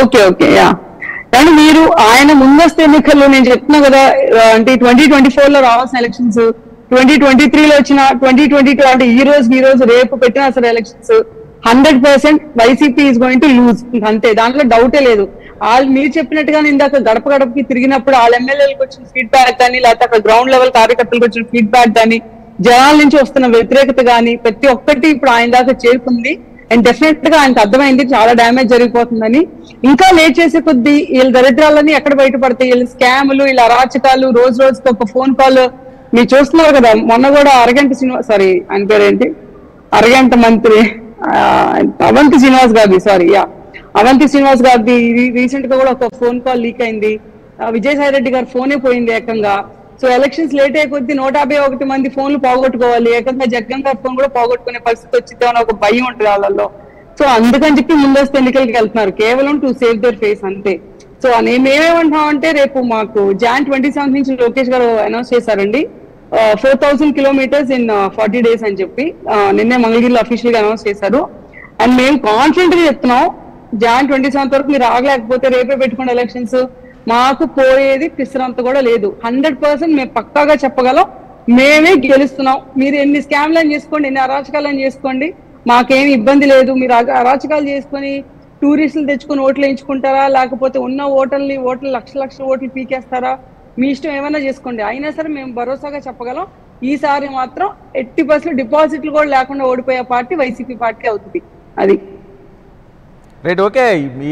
okay okay yeah కానీ మీరు ఆయన ముందస్తు ఎన్నికల్లో నేను చెప్తున్నా కదా ఆ, అంటే ట్వంటీ ట్వంటీ ఫోర్ లో రావాల్సిన ఎలక్షన్స్ ట్వంటీ ట్వంటీ త్రీ లో వచ్చిన ట్వంటీ ట్వంటీ టూ అంటే ఈ రోజు ఈ రోజు రేపు పెట్టిన అసలు elections hundred percent YCP is going to lose అంతే దాంట్లో డౌటే లేదు వాళ్ళు మీరు చెప్పినట్టుగానే ఇందాక గడప గడపకి తిరిగినప్పుడు వాళ్ళ ఎమ్మెల్యేలకు వచ్చిన ఫీడ్బ్యాక్ కానీ లేకపోతే అక్కడ గ్రౌండ్ లెవెల్ కార్యకర్తలకు వచ్చిన ఫీడ్బ్యాక్ కానీ జనాల నుంచి వస్తున్న వ్యతిరేకత కానీ ప్రతి ఒక్కటి ఇప్పుడు ఆయన దాకా చేరుకుంది అండ్ డెఫినెట్ గా ఆయనకు అర్థమైంది చాలా డ్యామేజ్ జరిగిపోతుందని ఇంకా లేట్ చేసే కొద్దీ వీళ్ళ దరిద్రాలన్నీ ఎక్కడ బయటపడతాయి వీళ్ళ స్కాములు వీళ్ళ అరాచకాలు రోజు రోజుకి ఒక ఫోన్ కాల్ మీరు చూస్తున్నారు కదా మొన్న కూడా అరగంట సినిమా సారీ ఆయన పేరేంటి అరగంట మంత్రి ఆ, అవంతి శ్రీనివాస్ గారిది సారీ యా అవంతి శ్రీనివాస్ గారిది రీసెంట్ గా కూడా ఒక ఫోన్ కాల్ లీక్ అయింది ఆ, విజయసాయి రెడ్డి గారి ఫోనే పోయింది ఏకంగా సో ఎలక్షన్స్ లేట్ అయ్యే కొద్దీ నూట యాభై ఒకటి మంది ఫోన్లు పోగొట్టుకోవాలి ఏకంగా జగన్ గారి ఫోన్ కూడా పోగొట్టుకునే పరిస్థితి వచ్చింది అని ఒక భయం ఉంటుంది వాళ్ళలో సో అందుకని చెప్పి ముందస్తు ఎన్నికలకి వెళ్తున్నారు కేవలం టు సేవ్ దర్ ఫేస్ అంతే సో మేమేమంటున్నాం అంటే రేపు మాకు జాన్ ట్వంటీ సెవెంత్ నుంచి లోకేష్ గారు అనౌన్స్ చేశారండి four thousand kilometres in forty days అని చెప్పి ఆ, నిన్నే మంగళగిరిలో అఫీషియల్ గా అనౌన్స్ చేశారు అండ్ మేము కాన్ఫిడెంట్ గా చెప్తున్నాం జాన్ ట్వంటీ సెవెంత్ వరకు మీరు ఆగలేకపోతే రేపే పెట్టుకున్న ఎలక్షన్స్ మాకు పోయేది పిసరంత కూడా లేదు హండ్రెడ్ పర్సెంట్ మేము పక్కాగా చెప్పగలం మేమే గెలుస్తున్నాం మీరు ఎన్ని స్కామ్లను చేసుకోండి ఎన్ని అరాచకాలను చేసుకోండి మాకేమి ఇబ్బంది లేదు మీరు అగ- అరాచకాలు చేసుకొని టూరిస్టులు తెచ్చుకొని ఓట్లు వేయించుకుంటారా లేకపోతే ఉన్న ఓటర్ని ఓట్లు లక్ష లక్షల ఓట్లు పీకేస్తారా మీ ఇష్టం ఏమైనా చేసుకోండి అయినా సరే మేము భరోసాగా చెప్పగలం ఈసారి మాత్రం ఎట్టి పర్సెంట్ డిపాజిట్లు కూడా లేకుండా ఓడిపోయే పార్టీ వైసీపీ పార్టీ అవుతుంది అది రైట్ ఓకే మీ